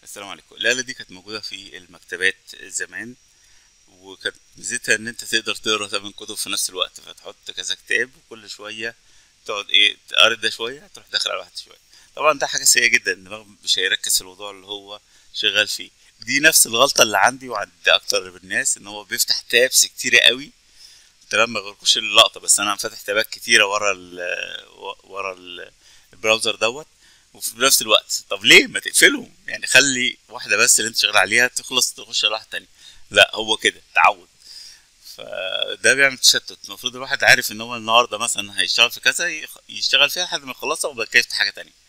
السلام عليكم الآلة دي كانت موجودة في المكتبات زمان وكانت ميزتها ان انت تقدر تقرا تمن كتب في نفس الوقت فتحط كذا كتاب وكل شوية تقعد ايه تقرا ده شوية تروح داخل على واحد شوية طبعا ده حاجة سيئة جدا الدماغ مش هيركز في الموضوع اللي هو شغال فيه دي نفس الغلطة اللي عندي وعند اكتر الناس ان هو بيفتح تابس كتيرة قوي تمام ما غيركوش اللقطة بس انا فاتح تابات كتيرة ورا ال ورا ال- البراوزر دوت وفي نفس الوقت طب ليه ما تقفلهم يعني خلي واحده بس اللي انت شغال عليها تخلص تخش على واحده تانية لا هو كده تعود فده بيعمل تشتت المفروض الواحد عارف ان هو النهارده مثلا هيشتغل في كذا يخ- يشتغل فيها لحد ما يخلصها وبعد كده يفتح حاجه تانية